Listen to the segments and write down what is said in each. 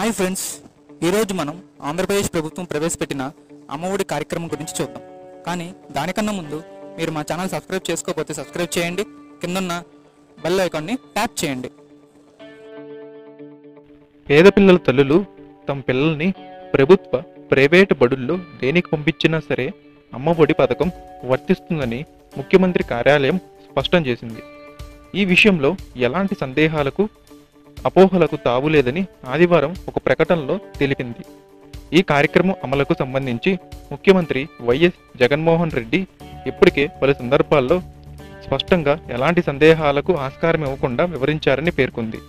hi friends ఈరోజు మనం ఆంధ్రప్రదేశ్ ప్రభుత్వం ప్రవేశపెట్టిన అమ్మఒడి కార్యక్రమం గురించి చూద్దాం కానీ దానికన్నా ముందు మీరు మా ఛానల్ సబ్స్క్రైబ్ చేసుకోకపోతే సబ్స్క్రైబ్ చేయండి కిందన్న బెల్ ఐకాన్ని ట్యాప్ చేయండి పేద పిల్లల తల్లులు తమ పిల్లల్ని ప్రభుత్వ ప్రైవేటు బడుల్లో దేనికి పంపించినా సరే అమ్మ ఒడి పథకం వర్తిస్తుందని ముఖ్యమంత్రి కార్యాలయం స్పష్టం చేసింది ఈ విషయంలో ఎలాంటి సందేహాలకు అపోహలకు తావులేదని ఆదివారం ఒక ప్రకటనలో తెలిపింది ఈ కార్యక్రమం అమలుకు సంబంధించి ముఖ్యమంత్రి వైఎస్ జగన్మోహన్ రెడ్డి ఇప్పటికే పలు సందర్భాల్లో స్పష్టంగా ఎలాంటి సందేహాలకు ఆస్కారం ఇవ్వకుండా వివరించారని పేర్కొంది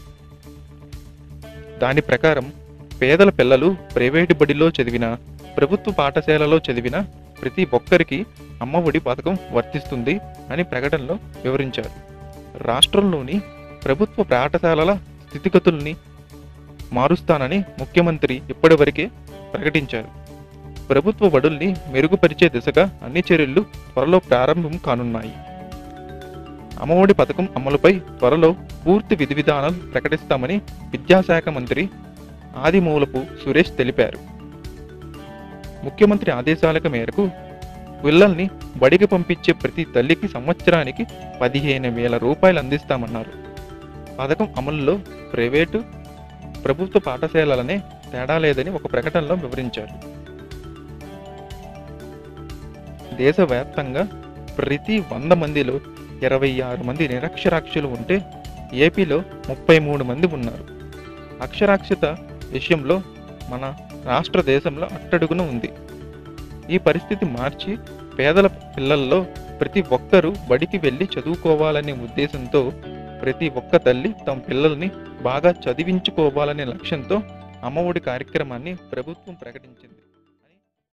దాని ప్రకారం పేదల పిల్లలు ప్రైవేటు బడిలో చదివిన ప్రభుత్వ పాఠశాలలో చదివిన ప్రతి ఒక్కరికి అమ్మఒడి పథకం వర్తిస్తుంది అని ప్రకటనలో వివరించారు రాష్ట్రంలోని ప్రభుత్వ పాఠశాలల స్థితిగతుల్ని మారుస్తానని ముఖ్యమంత్రి ఇప్పటివరకే ప్రకటించారు ప్రభుత్వ బడుల్ని మెరుగుపరిచే దిశగా అన్ని చర్యలు త్వరలో ప్రారంభం కానున్నాయి అమ్మఒడి పథకం అమలుపై త్వరలో పూర్తి విధి విధానాలు ప్రకటిస్తామని విద్యాశాఖ మంత్రి ఆదిమూలపు సురేష్ తెలిపారు ముఖ్యమంత్రి ఆదేశాల మేరకు పిల్లల్ని బడికి పంపించే ప్రతి తల్లికి సంవత్సరానికి పదిహేను వేల రూపాయలు అందిస్తామన్నారు పథకం అమలులో ప్రైవేటు ప్రభుత్వ పాఠశాలలనే తేడా లేదని ఒక ప్రకటనలో వివరించారు దేశవ్యాప్తంగా ప్రతి వంద మందిలో ఇరవై ఆరు మంది నిరక్షరాస్యులు ఉంటే ఏపీలో ముప్పై మూడు మంది ఉన్నారు అక్షరాస్యత విషయంలో మన రాష్ట్ర దేశంలో అట్టడుగున ఉంది ఈ పరిస్థితి మార్చి పేదల పిల్లల్లో ప్రతి ఒక్కరూ బడికి వెళ్ళి చదువుకోవాలనే ఉద్దేశంతో ప్రతి ఒక్క తల్లి తమ పిల్లల్ని బాగా చదివించుకోవాలనే లక్ష్యంతో అమ్మఒడి కార్యక్రమాన్ని ప్రభుత్వం ప్రకటించింది